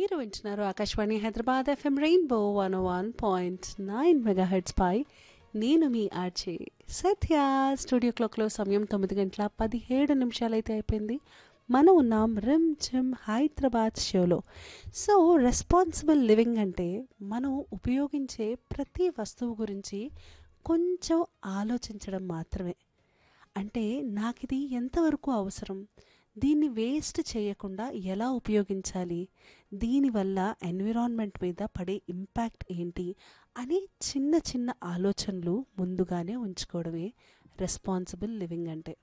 మీరు వింటున్నారు Akashvani Hyderabad FM rainbow one one point nine megahertz పై నేను మీ ఆర్జే సత్య స్టూడియో క్లాక్లో సమయం తొమ్మిది గంటల పదిహేడు నిమిషాలైతే అయిపోయింది మనం ఉన్నాం రిమ్ జిమ్ హైదరాబాద్ షోలో సో రెస్పాన్సిబుల్ లివింగ్ అంటే మనం ఉపయోగించే ప్రతి వస్తువు గురించి కొంచెం ఆలోచించడం మాత్రమే అంటే నాకు ఇది ఎంతవరకు అవసరం దీన్ని వేస్ట్ చేయకుండా ఎలా ఉపయోగించాలి దీనివల్ల ఎన్విరాన్మెంట్ మీద పడే ఇంపాక్ట్ ఏంటి అనే చిన్న చిన్న ఆలోచనలు ముందుగానే ఉంచుకోవడమే రెస్పాన్సిబుల్ లివింగ్ అంటే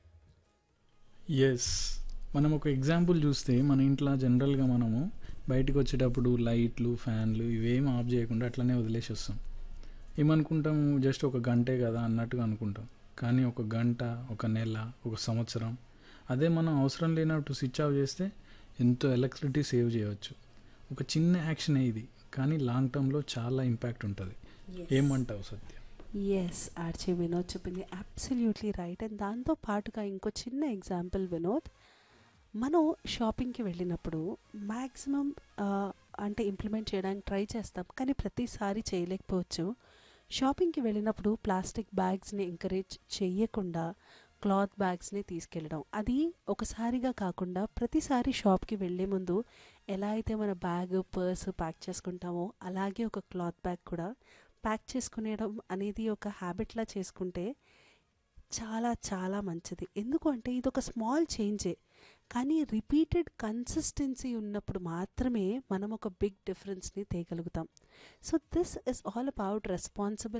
ఎస్ మనం ఒక ఎగ్జాంపుల్ చూస్తే మన ఇంట్లో జనరల్గా మనము బయటకు వచ్చేటప్పుడు లైట్లు ఫ్యాన్లు ఇవేం ఆఫ్ చేయకుండా అట్లనే వదిలేసి వస్తాం ఏమనుకుంటాము జస్ట్ ఒక గంటే కదా అన్నట్టుగా అనుకుంటాం కానీ ఒక గంట ఒక నెల ఒక సంవత్సరం అదే మనం అవసరం లేనట్టు స్విచ్ ఆఫ్ చేస్తే ఎంతో ఎలక్ట్రిసిటీ సేవ్ చేయవచ్చు ఒక చిన్న యాక్షనే ఇది కానీ లాంగ్ టర్మ్లో చాలా ఇంపాక్ట్ ఉంటుంది ఏమంటావు సత్య ఎస్ ఆర్చే వినోద్ చెప్పింది అబ్సల్యూట్లీ రైట్ అండ్ దాంతో పాటుగా ఇంకో చిన్న ఎగ్జాంపుల్ వినోద్ మనం షాపింగ్కి వెళ్ళినప్పుడు మ్యాక్సిమం అంటే ఇంప్లిమెంట్ చేయడానికి ట్రై చేస్తాం కానీ ప్రతిసారి చేయలేకపోవచ్చు షాపింగ్కి వెళ్ళినప్పుడు ప్లాస్టిక్ బ్యాగ్స్ని ఎంకరేజ్ చేయకుండా క్లాత్ బ్యాగ్స్ని తీసుకెళ్ళడం అది ఒకసారిగా కాకుండా ప్రతిసారి షాప్కి వెళ్ళే ముందు ఎలా అయితే మన బ్యాగ్ పర్స్ ప్యాక్ చేసుకుంటామో అలాగే ఒక క్లాత్ బ్యాగ్ కూడా ప్యాక్ చేసుకునేయడం అనేది ఒక హ్యాబిట్లా చేసుకుంటే చాలా చాలా మంచిది ఎందుకు అంటే ఇది ఒక స్మాల్ చేంజే కానీ రిపీటెడ్ కన్సిస్టెన్సీ ఉన్నప్పుడు మాత్రమే మనం ఒక బిగ్ డిఫరెన్స్ని తేగలుగుతాం so this is all about responsible